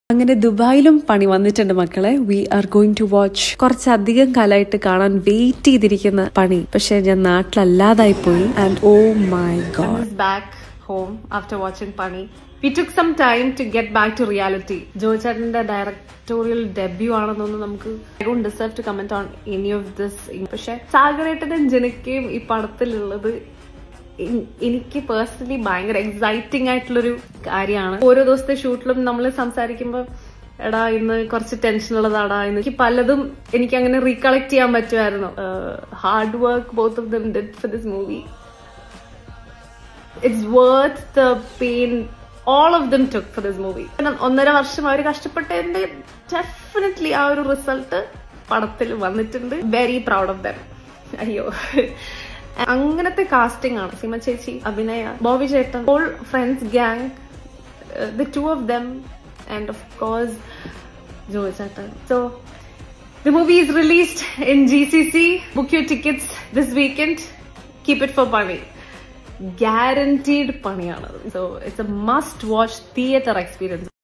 അങ്ങനെ ദുബായിലും പണി വന്നിട്ടുണ്ട് മക്കളെ we are going to watch കുറച്ചധികം കാലമായിട്ട് കാണാൻ വെയിറ്റ് ചെയ്തിരിക്കുന്ന പണി പക്ഷെ ഞാൻ നാട്ടിലല്ലാതായി പോയി and oh my god is back home after watching Pani. We took some time to get back to reality. Joy ചേട്ടന്റെ ഡയറക്ടോറിയൽ ഡെബ്യൂ ആണെന്നൊന്നും നമുക്ക് I don't deserve to comment on any of this പക്ഷെ സാഗരേട്ടനും ജനക്കയും ഈ പടത്തിലുള്ളത് എൻ- എനിക്ക് പേഴ്സണലി ഭയങ്കര എക്സൈറ്റിംഗ് ആയിട്ടുള്ളൊരു കാര്യമാണ് ഓരോ ദിവസത്തെ ഷൂട്ടിലും നമ്മൾ സംസാരിക്കുമ്പോൾ എടാ ഇന്ന് കുറച്ച് ടെൻഷൻ ഉള്ളതാടാ ഇന്ന് എനിക്ക് പലതും എനിക്ക് അങ്ങനെ റീകളക്ട് ചെയ്യാൻ പറ്റുമായിരുന്നു hard work both of them did for this movie it's worth the pain all of them took for this movie ഒന്നര വർഷം അവർ കഷ്ടപ്പെട്ടതിന്റെ ഡെഫിനറ്റ്ലി ആ ഒരു റിസൾട്ട് പടത്തിൽ വന്നിട്ടുണ്ട് വെരി പ്രൗഡ് ഓഫ് ദം അയ്യോ അങ്ങനത്തെ കാസ്റ്റിംഗ് ആണ് സിമ ചേച്ചി അഭിനയ ബോബി ചേട്ടൻ whole friends gang the two of them and of course Joy ചേട്ടൻ so The movie is released in GCC. Book your tickets this weekend. Keep it for Pani. Guaranteed പണിയാണ് so it's a must watch theatre experience